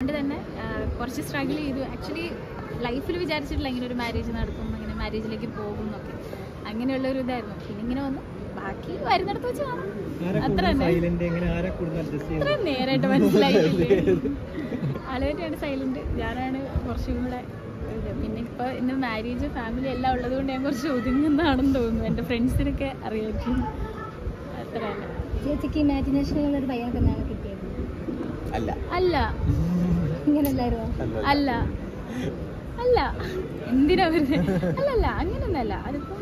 അതുകൊണ്ട് തന്നെ ആ, കുറച്ച് സ്ട്രഗിൾ ചെയ്തു ആക്ച്വലി ലൈഫിൽ വിചാരിച്ചിട്ടില്ല ഇങ്ങനെ ഒരു മാരേജ് നടക്കും അങ്ങനെ മാരേജിലേക്ക് പോകും എന്നൊക്കെ അങ്ങനെയുള്ള ഒരു ഇതായിരുന്നു പിന്നെ ഇങ്ങനെ വന്നു ബാക്കി വരുന്നിടത്ത് വെച്ച് കാണാം അത്ര തന്നെ സൈലന്റ് എങ്ങനെ ആരെ കൂടുതൽ അഡ്ജസ്റ്റ് അത്ര നേരായിട്ട് മനസ്സിലായിട്ടില്ലേ ആളുമായിട്ടാണ് സൈലന്റ് ഞാനാണ് കുറച്ചും കൂടെ ഇത്. പിന്നെ ഇപ്പൊ ഇന്ന് മാരേജ് ഫാമിലി എല്ലാം ഉള്ളത് കൊണ്ട് ഞാൻ കുറച്ച് ഒതുങ്ങുന്നതാണെന്ന് തോന്നുന്നു എൻ്റെ ഫ്രണ്ട്സിനൊക്കെ അറിയായിരിക്കും അത്ര തന്നെ ചേച്ചിക്ക് ഇമാജിനേഷനുള്ള ഒരു പയ്യനെ തന്നെയാണ് കിട്ടിയത് അല്ല അല്ല ഇങ്ങനെ എല്ലാവരും അല്ല അല്ല എന്തിനാ വെറുതെ അല്ലല്ല അങ്ങനൊന്നല്ല അതിപ്പം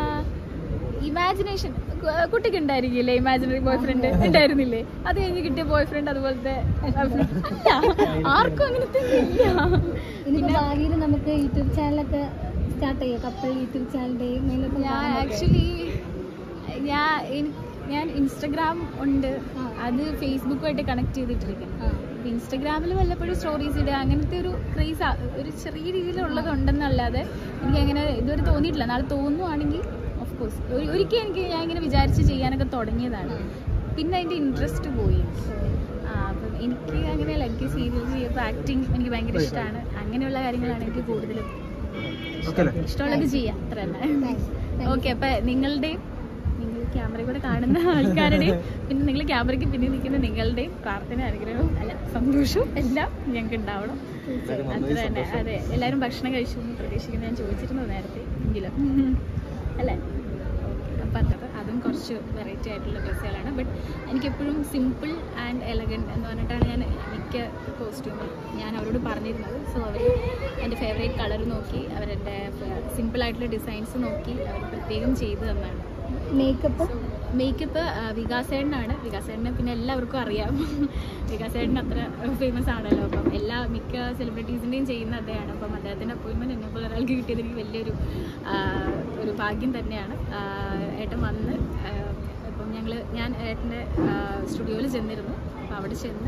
ഇമാജിനേഷൻ കുട്ടിക്ക് ഉണ്ടായിരിക്കില്ലേ ഇമാജിനറി ബോയ് ഫ്രണ്ട് ഉണ്ടായിരുന്നില്ലേ അത് കഴിഞ്ഞ് കിട്ടിയ ബോയ് ഫ്രണ്ട് അതുപോലത്തെ അല്ല ആർക്കും അങ്ങനത്തെ ഒന്നും ഇല്ല ഇനിയിപ്പോ ഭാവിയിൽ നമുക്ക് യൂട്യൂബ് ചാനലൊക്കെ സ്റ്റാർട്ട് ചെയ്യാം കപ്പിൾ യൂട്യൂബ് ചാനലിന്റെ ഞാൻ ആക്ച്വലി ഞാൻ എനി- ഞാൻ ഇൻസ്റ്റഗ്രാം ഉണ്ട് അത് ഫേസ്ബുക്കുമായിട്ട് കണക്ട് ചെയ്തിട്ടിരിക്കുന്നു അപ്പൊ ഇൻസ്റ്റഗ്രാമിൽ വല്ലപ്പോഴും സ്റ്റോറീസ് ഇടുക അങ്ങനത്തെ ഒരു ക്രേസ് ഒരു ചെറിയ രീതിയിലുള്ളതുണ്ടെന്നല്ലാതെ എനിക്ക് അങ്ങനെ ഇതുവരെ തോന്നിയിട്ടില്ല നാളെ തോന്നുവാണെങ്കിൽ ഓഫ് കോഴ്സ് ഒരിക്കൽ എനിക്ക് ഞാൻ ഇങ്ങനെ വിചാരിച്ച് ചെയ്യാനൊക്കെ തുടങ്ങിയതാണ് പിന്നെ അതിൻ്റെ ഇൻട്രസ്റ്റ് പോയി ആ അപ്പം എനിക്ക് അങ്ങനെയല്ല എനിക്ക് സീരിയൽസ് ചെയ്യുമ്പോൾ ആക്ടിങ് എനിക്ക് ഭയങ്കര ഇഷ്ടമാണ് അങ്ങനെയുള്ള കാര്യങ്ങളാണ് എനിക്ക് കൂടുതലും ഇഷ്ടമുള്ളത് ചെയ്യാം അത്ര തന്നെ ഓക്കെ അപ്പൊ നിങ്ങളുടെയും നിങ്ങൾ ക്യാമറ കൂടെ കാണുന്ന ആൾക്കാരുടെയും പിന്നെ നിങ്ങൾ ക്യാമറയ്ക്ക് പിന്നെ നിൽക്കുന്ന നിങ്ങളുടെയും പ്രാർത്ഥന അനുഗ്രഹവും അല്ല സന്തോഷവും എല്ലാം ഞങ്ങൾക്ക് ഉണ്ടാവണം അത്ര തന്നെ അതെ എല്ലാവരും ഭക്ഷണം കഴിച്ചു എന്ന് പ്രതീക്ഷിക്കുന്നത് ഞാൻ ചോദിച്ചിരുന്നു നേരത്തെ എങ്കിലും അല്ലേ അപ്പം അത്ര അതും കുറച്ച് വെറൈറ്റി ആയിട്ടുള്ള ഡ്രസ്സുകളാണ് ബട്ട് എനിക്കെപ്പോഴും സിമ്പിൾ ആൻഡ് എലഗൻറ്റ് എന്ന് പറഞ്ഞിട്ടാണ് ഞാൻ മിക്ക കോസ്റ്റ്യൂമും ഞാൻ അവരോട് പറഞ്ഞിരുന്നത് സോ അവർ എൻ്റെ ഫേവറേറ്റ് കളർ നോക്കി അവരെൻ്റെ സിമ്പിളായിട്ടുള്ള ഡിസൈൻസ് നോക്കി അവർ പ്രത്യേകം ചെയ്തു തന്നാണ് മേക്കപ്പ് മേക്കപ്പ് വികാസേട്ടനാണ് വികാസേട്ടനെ പിന്നെ എല്ലാവർക്കും അറിയാം വികാസേട്ടൻ അത്ര ഫേമസ് ആണല്ലോ അപ്പം എല്ലാ മിക്ക സെലിബ്രിറ്റീസിൻ്റെയും ചെയ്യുന്ന അദ്ദേഹമാണ് അപ്പം അദ്ദേഹത്തിൻ്റെ അപ്പോയിൻമെൻറ്റ് എന്നെ പോലെ ഒരാൾക്ക് കിട്ടിയത് എനിക്ക് വലിയൊരു ആ, ഒരു ഭാഗ്യം തന്നെയാണ് ആ, ഏട്ടൻ വന്ന് ആ, ഇപ്പം ഞങ്ങൾ ഞാൻ ഏട്ടൻ്റെ സ്റ്റുഡിയോയിൽ ചെന്നിരുന്നു അപ്പോൾ അവിടെ ചെന്ന്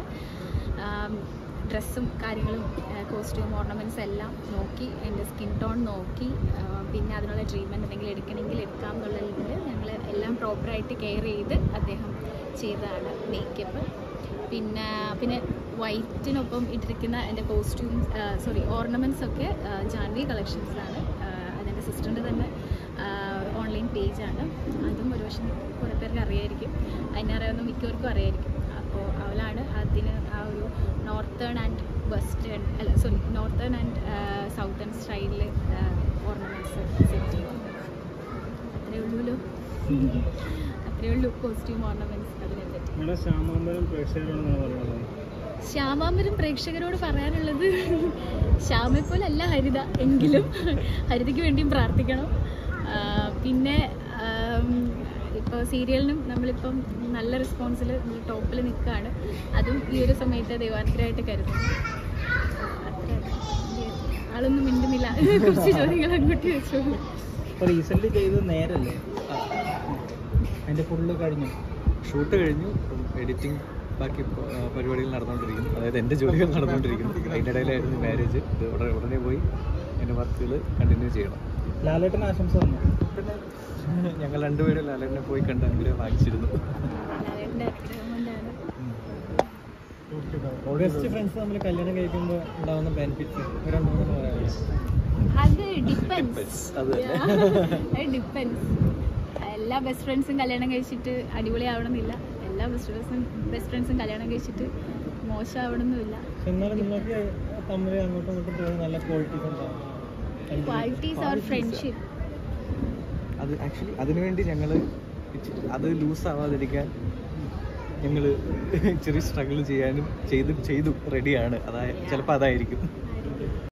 ഡ്രസ്സും കാര്യങ്ങളും കോസ്റ്റ്യൂം ഓർണമെൻറ്റ്സ് എല്ലാം നോക്കി എൻ്റെ സ്കിൻ ടോൺ നോക്കി ആ, പിന്നെ അതിനുള്ള ട്രീറ്റ്മെൻറ്റ് എന്തെങ്കിലും എടുക്കണമെങ്കിൽ എടുക്കാം എന്നുള്ള രീതിയിൽ ഞങ്ങൾ എല്ലാം പ്രോപ്പറായിട്ട് കെയർ ചെയ്ത് അദ്ദേഹം ചെയ്തതാണ് മേക്കപ്പ് പിന്നെ പിന്നെ വൈറ്റിനൊപ്പം ഇട്ടിരിക്കുന്ന എൻ്റെ കോസ്റ്റ്യൂം സോറി ഓർണമെൻറ്റ്സ് ഒക്കെ ആ, ജാൻവി കളക്ഷൻസിലാണ് അതെൻ്റെ സിസ്റ്ററിൻ്റെ തന്നെ ഓൺലൈൻ പേജാണ് അതും ഒരു പക്ഷേ കുറേ പേർക്ക് അറിയായിരിക്കും അതിനെ അറിയാവുന്ന മിക്കവർക്കും അറിയായിരിക്കും അപ്പോൾ അവളാണ് അതിന് ആ ഒരു നോർത്തേൺ ആൻഡ് വെസ്റ്റേൺ അല്ല സോറി നോർത്തേൺ ആൻഡ് സൗത്തേൺ സ്റ്റൈലിൽ ഓർണമെൻറ്റ്സ് സെറ്റ് ചെയ്തു അത്രയേ ഉള്ളൂല്ലോ അത്രയേ ഉള്ളൂ കോസ്റ്റ്യൂം ഓർണമെൻറ്റ്സ് അതിനെ പറ്റി നിങ്ങളുടെ ശ്യാമാമ്പരം പ്രേക്ഷകരോടാണ് പറയുന്നത് ശ്യാമാമ്പരം പ്രേക്ഷകരോട് പറയാനുള്ളത് ശ്യാമെ പോലല്ല ഹരിത എങ്കിലും ഹരിതയ്ക്ക് വേണ്ടിയും പ്രാർത്ഥിക്കണം ആ, പിന്നെ ഇപ്പോൾ സീരിയലിനും നമ്മളിപ്പം നല്ല റെസ്പോൺസിൽ നമ്മൾ ടോപ്പിൽ നിൽക്കുകയാണ് അതും ഈ ഒരു സമയത്ത് ദൈവാനുഗ്രഹമായിട്ട് കരുതുന്നു അത്ര ആളൊന്നും മിണ്ടുന്നില്ല കുറച്ച് ചോദ്യങ്ങൾ അങ്ങോട്ട് വെച്ചു ഇപ്പൊ റീസെന്റ് ചെയ്തത് നേരല്ലേ അതിന്റെ ഫുള്ള് കഴിഞ്ഞു ഷൂട്ട് കഴിഞ്ഞു എഡിറ്റിംഗ് ബാക്കി പ- ആ, പരിപാടികൾ നടന്നുകൊണ്ടിരിക്കുന്നു അതായത് എൻ്റെ ജോലികൾ നടന്നുകൊണ്ടിരിക്കുന്നു അതിൻ്റെ ഇടയിലായിരുന്നു മാരേജ് ഇത് ഉടനെ ഉടനെ പോയി എൻ്റെ വർക്കുകൾ കണ്ടിന്യൂ ചെയ്യണം ലാലേട്ടൻ ആശംസ വന്നു പിന്നെ ഞങ്ങൾ രണ്ടുപേരും ലാലേട്ടനെ പോയി കണ്ട് അനുഗ്രഹം വാങ്ങിച്ചിരുന്നു ലാലേട്ടൻ്റെ അനുഗ്രഹം കൊണ്ടാണ് ബെസ്റ്റ് ഫ്രണ്ട്സ് തമ്മിൽ കല്യാണം കഴിക്കുമ്പോൾ ഉണ്ടാവുന്ന ബെനിഫിറ്റ്സ് രണ്ട് മൂന്ന് പറയാമല്ലോ അത് ഡിപ്പെൻസ് അത് ഡിപ്പെൻസ് എല്ലാ ബെസ്റ്റ് ഫ്രണ്ട്സും കല്യാണം കഴിച്ചിട്ട് അടിപൊളിയാവണമെന്നില്ല എല്ലാ ബെസ്റ്റ് ഫ്രണ്ട്സും ബെസ്റ്റ് ഫ്രണ്ട്സും കല്യാണം കഴിച്ചിട്ട് മോശമാവണമെന്നില്ല എന്നാലും നിങ്ങൾക്ക് തമ്മിൽ അങ്ങോട്ടും ഇങ്ങോട്ടും തോന്നുന്ന നല്ല ക്വാളിറ്റീസ് ഉണ്ടാവും ക്വാളിറ്റീസ് അവർ ഫ്രണ്ട്ഷിപ്പ് അത് ആക്ച്വലി അതിനുവേണ്ടി ഞങ്ങൾ അത് ലൂസ് ആവാതിരിക്കാൻ ഞങ്ങൾ ചെറിയ സ്ട്രഗിൾ ചെയ്യാനും ചെയ്തു ചെയ്തു റെഡിയാണ് അതായത് ചിലപ്പോൾ അതായിരിക്കും